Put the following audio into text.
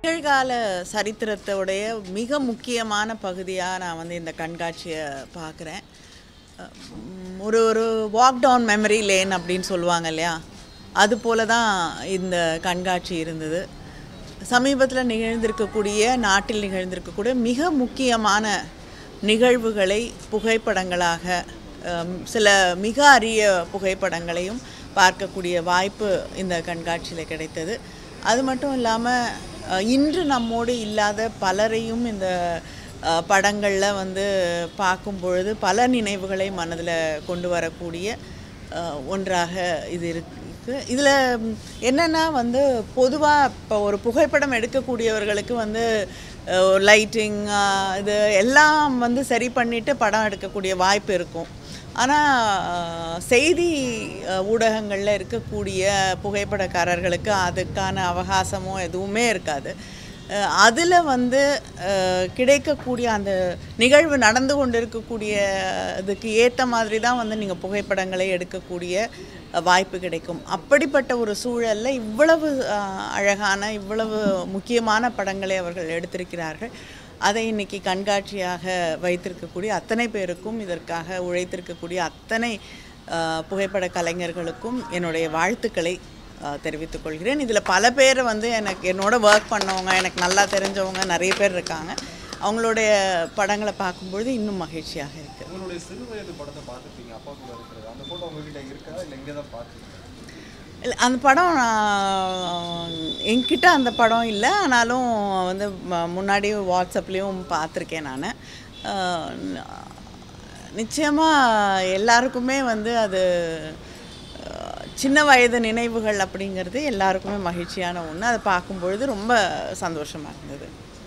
நிகழ்கால சரித்திரத்தோடைய மிக முக்கியமான பகுதியாக நான் வந்து இந்த கண்காட்சியை பார்க்குறேன் ஒரு ஒரு வாக் டவுன் மெமரி லேன் அப்படின்னு சொல்லுவாங்க இல்லையா அது போல தான் இந்த கண்காட்சி இருந்தது சமீபத்தில் நிகழ்ந்திருக்கக்கூடிய நாட்டில் நிகழ்ந்திருக்கக்கூடிய மிக முக்கியமான நிகழ்வுகளை புகைப்படங்களாக அம், சில மிக அரிய புகைப்படங்களையும் பார்க்கக்கூடிய வாய்ப்பு இந்த கண்காட்சியில் கிடைத்தது அது மட்டும் இல்லாமல் இன்று நம்மோடு இல்லாத பலரையும் இந்த படங்களில் வந்து பார்க்கும் பொழுது பல நினைவுகளை மனதில் கொண்டு வரக்கூடிய அஹ், ஒன்றாக இது இருக்கு இதில் என்னென்னா வந்து பொதுவாக இப்போ ஒரு புகைப்படம் எடுக்கக்கூடியவர்களுக்கு வந்து லைட்டிங் இது எல்லாம் வந்து சரி பண்ணிட்டு படம் எடுக்கக்கூடிய வாய்ப்பு இருக்கும் ஆனால் செய்தி அஹ், ஊடகங்களில் இருக்கக்கூடிய புகைப்படக்காரர்களுக்கு அதுக்கான அவகாசமோ எதுவுமே இருக்காது அதில் வந்து அஹ், கிடைக்கக்கூடிய அந்த நிகழ்வு நடந்து கொண்டு இருக்கக்கூடிய இதுக்கு ஏற்ற மாதிரி தான் வந்து நீங்கள் புகைப்படங்களை எடுக்கக்கூடிய அஹ், வாய்ப்பு கிடைக்கும் அப்படிப்பட்ட ஒரு சூழலில் இவ்வளவு அஹ், அழகான இவ்வளவு முக்கியமான படங்களை அவர்கள் எடுத்திருக்கிறார்கள் அதை இன்னைக்கு கண்காட்சியாக வைத்திருக்கக்கூடிய அத்தனை பேருக்கும் இதற்காக உழைத்திருக்கக்கூடிய அத்தனை அஹ், புகைப்பட கலைஞர்களுக்கும் என்னுடைய வாழ்த்துக்களை அஹ், தெரிவித்துக் கொள்கிறேன் இதில் பல பேர் வந்து எனக்கு என்னோட ஒர்க் பண்ணவங்க எனக்கு நல்லா தெரிஞ்சவங்க நிறைய பேர் இருக்காங்க அவங்களுடைய படங்களை பார்க்கும்பொழுது இன்னும் மகிழ்ச்சியாக இருக்குது உங்களுடைய சிறு வயது படத்தை பார்த்துருப்பீங்க அப்பா கூட இருக்கிறது அந்த ஃபோட்டோ உங்ககிட்ட இருக்கா இல்லை இங்கே தான் பார்த்துருக்கீங்க இல்ல, அந்த படம் நான் என்கிட்ட அந்த படம் இல்லை ஆனாலும் வந்து ம- முன்னாடி வாட்ஸ்அப்லேயும் பார்த்துருக்கேன் நான் நிச்சயமாக எல்லாருக்குமே வந்து அது அஹ், சின்ன வயது நினைவுகள் அப்படிங்கிறது எல்லாருக்குமே மகிழ்ச்சியான ஒன்று அதை பார்க்கும்பொழுது ரொம்ப சந்தோஷமாக இருந்தது